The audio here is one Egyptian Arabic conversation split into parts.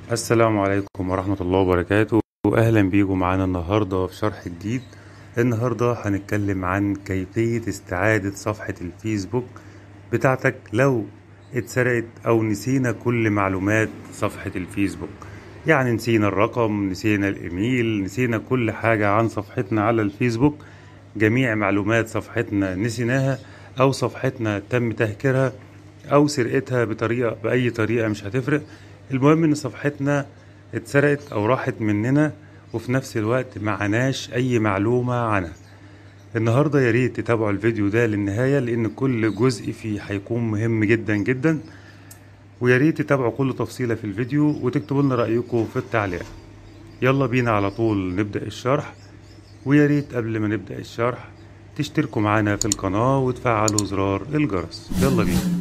السلام عليكم ورحمة الله وبركاته وأهلا بيكم معانا النهاردة في شرح جديد النهاردة هنتكلم عن كيفية استعادة صفحة الفيسبوك بتاعتك لو اتسرقت أو نسينا كل معلومات صفحة الفيسبوك يعني نسينا الرقم نسينا الإيميل نسينا كل حاجة عن صفحتنا على الفيسبوك جميع معلومات صفحتنا نسيناها أو صفحتنا تم تهكيرها أو سرقتها بطريقة بأي طريقة مش هتفرق المهم إن صفحتنا اتسرقت أو راحت مننا وفي نفس الوقت معناش أي معلومة عنها النهاردة يا ريت تتابعوا الفيديو ده للنهاية لأن كل جزء فيه هيكون مهم جدا جدا ويا ريت تتابعوا كل تفصيلة في الفيديو وتكتبوا لنا رأيكم في التعليقات يلا بينا على طول نبدأ الشرح ويا ريت قبل ما نبدأ الشرح تشتركوا معانا في القناة وتفعلوا زرار الجرس يلا بينا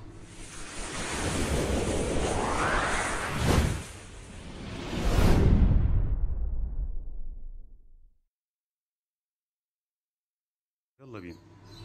يلا بينا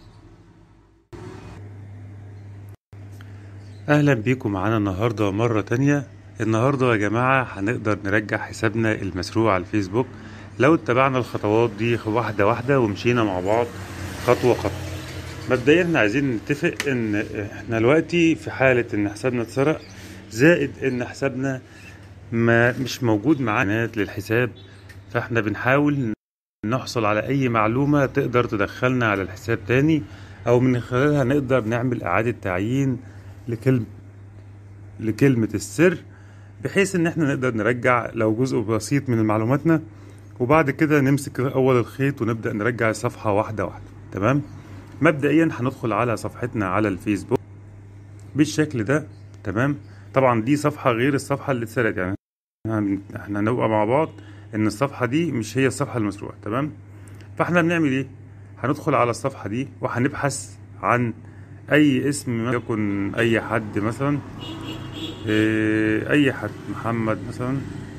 اهلا بيكم معانا النهارده مره تانية النهارده يا جماعه هنقدر نرجع حسابنا المسروق على الفيسبوك لو اتبعنا الخطوات دي واحده واحده ومشينا مع بعض خطوه خطوه مبدئيا احنا عايزين نتفق ان احنا دلوقتي في حاله ان حسابنا اتسرق زائد ان حسابنا ما مش موجود معانا للحساب فاحنا بنحاول نحصل على أي معلومة تقدر تدخلنا على الحساب تاني أو من خلالها نقدر نعمل إعادة تعيين لكلمة لكلمة السر بحيث إن إحنا نقدر نرجع لو جزء بسيط من معلوماتنا وبعد كده نمسك أول الخيط ونبدأ نرجع الصفحة واحدة واحدة تمام مبدئيا هندخل على صفحتنا على الفيسبوك بالشكل ده تمام طبعا دي صفحة غير الصفحة اللي اتسرقت يعني احنا هنبقى مع بعض ان الصفحه دي مش هي الصفحه المسروقه تمام فاحنا بنعمل ايه هندخل على الصفحه دي وهنبحث عن اي اسم يكن اي حد مثلا إيه اي حد محمد مثلا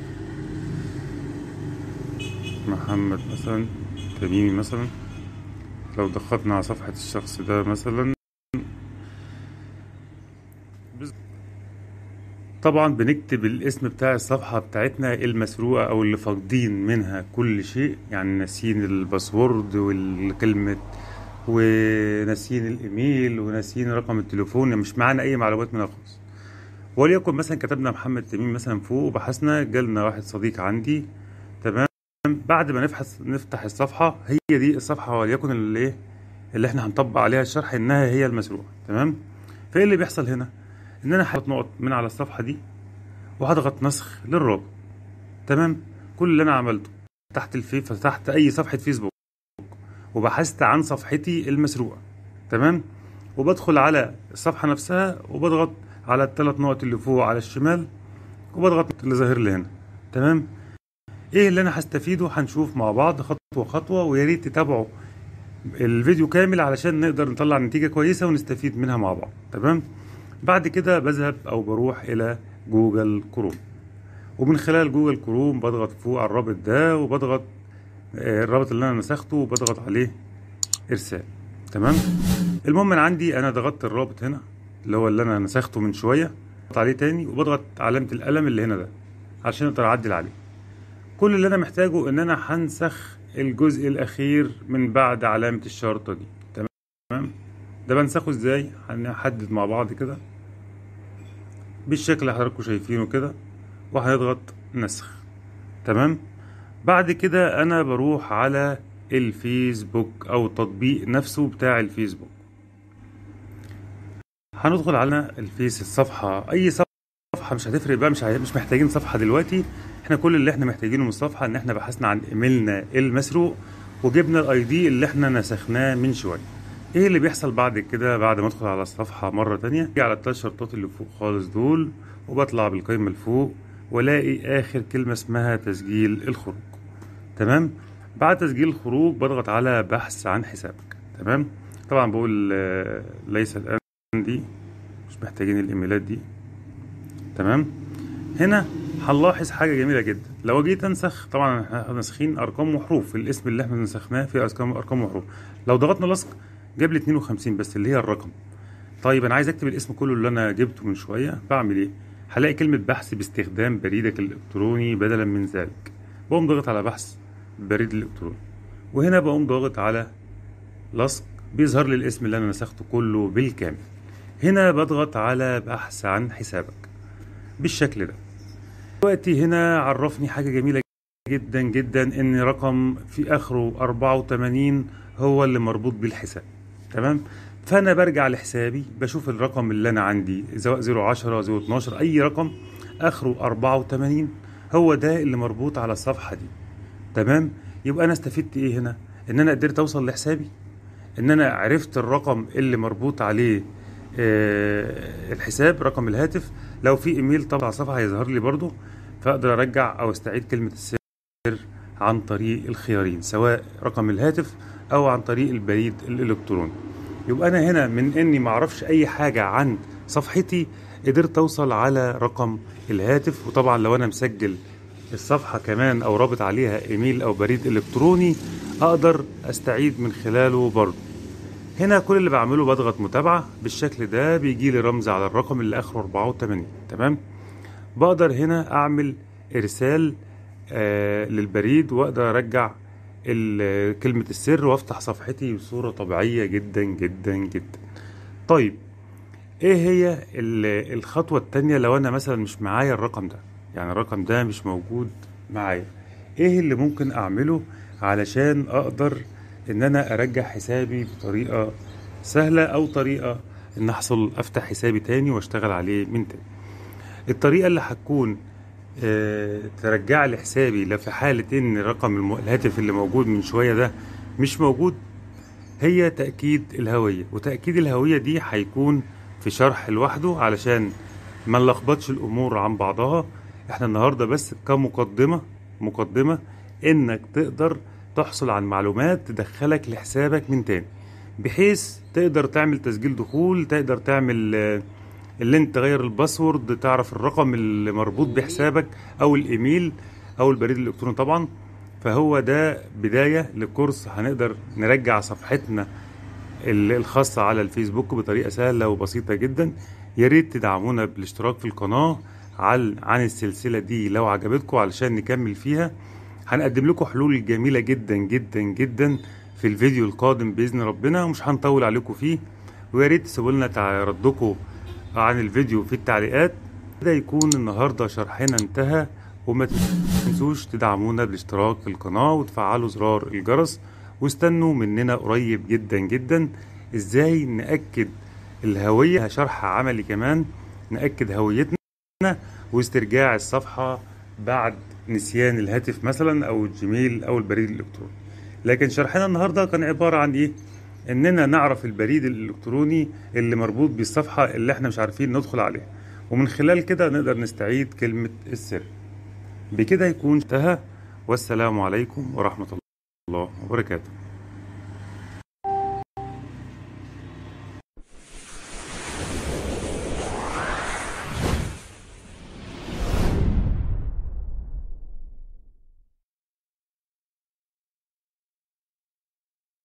محمد مثلا تميمي مثلا لو ضغطنا على صفحة الشخص ده مثلا طبعا بنكتب الاسم بتاع الصفحة بتاعتنا المسروقة أو اللي فاقدين منها كل شيء يعني ناسين الباسورد والكلمة وناسين الإيميل وناسين رقم التليفون يعني مش معانا أي معلومات منها خالص وليكن مثلا كتبنا محمد تميم مثلا فوق وبحثنا جالنا واحد صديق عندي تمام بعد ما نبحث نفتح الصفحة هي دي الصفحة وليكن اللي إيه اللي احنا هنطبق عليها الشرح إنها هي المسروقة تمام فإيه اللي بيحصل هنا؟ ان انا هحط نقط من على الصفحه دي وهضغط نسخ للرابط تمام كل اللي انا عملته فتحت الفي فتحت اي صفحه فيسبوك وبحثت عن صفحتي المسروقه تمام وبدخل على الصفحه نفسها وبضغط على الثلاث نقط اللي فوق على الشمال وبضغط اللي ظاهر لي هنا تمام ايه اللي انا هستفيده هنشوف مع بعض خطوه خطوه ويا ريت تتابعوا الفيديو كامل علشان نقدر نطلع نتيجه كويسه ونستفيد منها مع بعض تمام بعد كده بذهب او بروح الى جوجل كروم ومن خلال جوجل كروم بضغط فوق على الرابط ده وبضغط الرابط اللي انا نسخته وبضغط عليه ارسال تمام المهم من عندي انا ضغطت الرابط هنا اللي هو اللي انا نسخته من شويه بضغط عليه تاني وبضغط علامه القلم اللي هنا ده عشان اقدر اعدل عليه كل اللي انا محتاجه ان انا هنسخ الجزء الاخير من بعد علامه الشرطه دي تمام ده بنسخه ازاي هنحدد مع بعض كده بالشكل اللي حضراتكم شايفينه كده وهنضغط نسخ تمام بعد كده انا بروح على الفيسبوك او التطبيق نفسه بتاع الفيسبوك هندخل على الفيس الصفحة اي صفحة مش هتفرق بقى مش مش محتاجين صفحة دلوقتي احنا كل اللي احنا محتاجينه من الصفحة ان احنا بحثنا عن ايميلنا المسروق وجبنا الاي دي اللي احنا نسخناه من شوية ايه اللي بيحصل بعد كده بعد ما ادخل على الصفحه مره تانية على الثلاث شرطات اللي فوق خالص دول وبطلع بالقائمه لفوق والاقي اخر كلمه اسمها تسجيل الخروج تمام بعد تسجيل الخروج بضغط على بحث عن حسابك تمام طبعا بقول ليس الان دي مش محتاجين الايميلات دي تمام هنا هنلاحظ حاجه جميله جدا لو جيت انسخ طبعا احنا ناسخين ارقام وحروف الاسم اللي احنا نسخناه فيه ارقام ارقام وحروف لو ضغطنا لصق جاب لي 52 بس اللي هي الرقم طيب انا عايز اكتب الاسم كله اللي انا جبته من شويه بعمل ايه هلاقي كلمة بحث باستخدام بريدك الإلكتروني بدلا من ذلك بقوم ضاغط على بحث بريد الإلكتروني وهنا بقوم ضاغط على لصق بيظهر لي الاسم اللي أنا نسخته كله بالكامل هنا بضغط على بحث عن حسابك بالشكل ده دلوقتي هنا عرفني حاجة جميلة جدا جدا ان رقم في اخره 84 هو اللي مربوط بالحساب تمام فانا برجع لحسابي بشوف الرقم اللي انا عندي سواء 010 012 اي رقم اخره 84 هو ده اللي مربوط على الصفحه دي تمام يبقى انا استفدت ايه هنا ان انا قدرت اوصل لحسابي ان انا عرفت الرقم اللي مربوط عليه آه الحساب رقم الهاتف لو في ايميل طبعا على الصفحه هيظهر لي برضو فاقدر ارجع او استعيد كلمه السر عن طريق الخيارين سواء رقم الهاتف او عن طريق البريد الالكتروني يبقى انا هنا من اني ما اعرفش اي حاجه عن صفحتي قدرت اوصل على رقم الهاتف وطبعا لو انا مسجل الصفحه كمان او رابط عليها ايميل او بريد الكتروني اقدر استعيد من خلاله برضه هنا كل اللي بعمله بضغط متابعه بالشكل ده بيجي لي رمز على الرقم اللي اخره 84 تمام بقدر هنا اعمل ارسال آه للبريد واقدر ارجع كلمة السر وافتح صفحتي بصورة طبيعية جدا جدا جدا طيب ايه هي الخطوة التانية لو انا مثلا مش معايا الرقم ده يعني الرقم ده مش موجود معايا ايه اللي ممكن اعمله علشان اقدر ان انا ارجع حسابي بطريقة سهلة او طريقة ان احصل افتح حسابي تاني واشتغل عليه من تاني الطريقة اللي هتكون أه ترجع لي حسابي لو في حالة ان رقم الهاتف اللي موجود من شوية ده مش موجود هي تأكيد الهوية وتأكيد الهوية دي هيكون في شرح لوحده علشان ما نلخبطش الامور عن بعضها احنا النهاردة بس كمقدمة مقدمة انك تقدر تحصل عن معلومات تدخلك لحسابك من تاني بحيث تقدر تعمل تسجيل دخول تقدر تعمل أه اللي انت تغير الباسورد تعرف الرقم اللي مربوط بحسابك او الايميل او البريد الالكتروني طبعا فهو ده بدايه لكورس هنقدر نرجع صفحتنا الخاصه على الفيسبوك بطريقه سهله وبسيطه جدا يا ريت تدعمونا بالاشتراك في القناه عن عن السلسله دي لو عجبتكم علشان نكمل فيها هنقدم لكم حلول جميله جدا جدا جدا في الفيديو القادم باذن ربنا ومش هنطول عليكم فيه ويا ريت تسيبوا لنا ردكم عن الفيديو في التعليقات كده يكون النهاردة شرحنا انتهى وما تنسوش تدعمونا بالاشتراك في القناة وتفعلوا زرار الجرس واستنوا مننا قريب جدا جدا ازاي نأكد الهوية شرح عملي كمان نأكد هويتنا واسترجاع الصفحة بعد نسيان الهاتف مثلا او الجيميل او البريد الالكتروني لكن شرحنا النهاردة كان عبارة عن ايه اننا نعرف البريد الالكتروني اللي مربوط بالصفحه اللي احنا مش عارفين ندخل عليها ومن خلال كده نقدر نستعيد كلمه السر بكده يكون انتهى والسلام عليكم ورحمه الله وبركاته